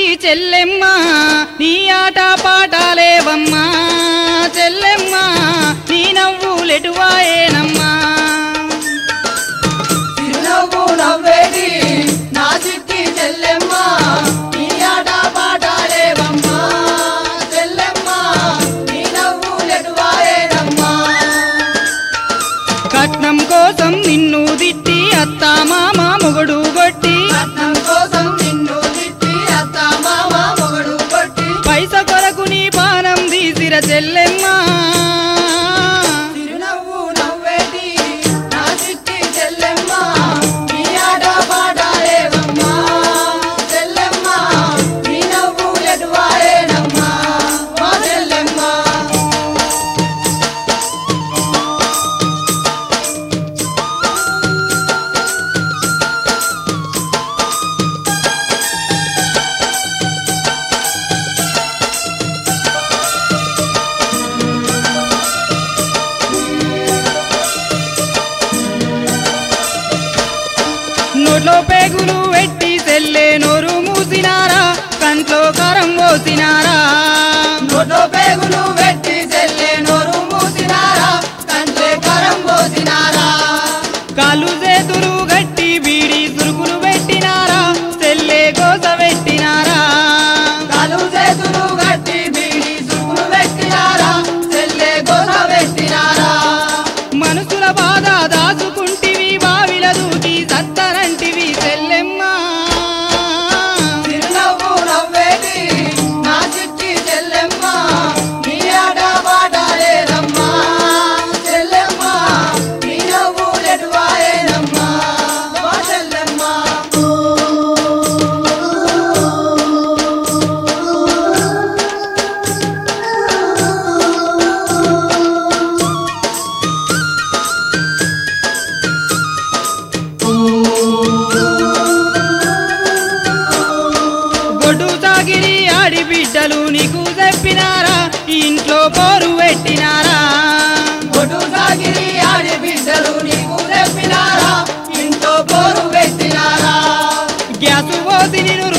చెల్లెమ్మ నీ ఆట పాటలేవమ్మా చెల్లెమ్మ నీ నవ్వులెటువాయేనమ్మా చిరునవ్వు నవ్వేది నా చిట్టి చెల్లెమ్మ నీ ఆట పాటలేవమ్మా చెల్లెమ్మ నీ నవ్వు లెటువాయేనమ్మా కట్నం కోసం నిన్ను తిట్టి అత్త మామ మొగుడు కొట్టి రత్నం కోసం నిన్ను తిట్టి అత్త మామ మొగడు కొట్టి పైస కొరకు నీ పానం తీసిర చెల్లెమ్మ చిరునవ్వు నవ్వేది నా చిట్టి చెల్లెమ్మ నీ ఆట పాటలేవమ్మా చెల్లెమ్మ నీ నవ్వు లెటువాయేనమ్మా మా చెల్లెమ్మ నోట్లో పేగులు పెట్టి సెల్లే నోరు మూసినారా కంట్లో కారం పోసినారా నోట్లో పేగులు పెట్టి చెల్లె నోరు మూసినారా కంటే కరం పోసినారా కాలు చేతులు గట్టి బీడి సురుకులు పెట్టినారా సెల్లే కోస పెట్టినారా కాలు చేతులు గట్టి బీడి సుకులు పెట్టినారా చెల్లె గోస పెట్టినారా మనసుల బాధ దాచుకుంటివి బావిల దూకి సత్తనంటివి సెల్లెమ్మ చిరునవ్వు నవ్వేది నా చిట్టి చెల్లెమ్మ నీ ఆట పాట లేదమ్మా చెల్లెమ్మ నీ నవ్వు లెటువాయేనమ్మా మా చెల్లెమ్మ గొడ్డు తాగిరి ఆడి బిడ్డలు నీకు చెప్పినారా ఇంట్లో పోరు పెట్టినారా ఒడ్డు సాగిరి ఆడి బిడ్డలు నీకు తెప్పినారా ఇంట్లో పోరు పెట్టినారా గ్యాసు పోసి నిన్ను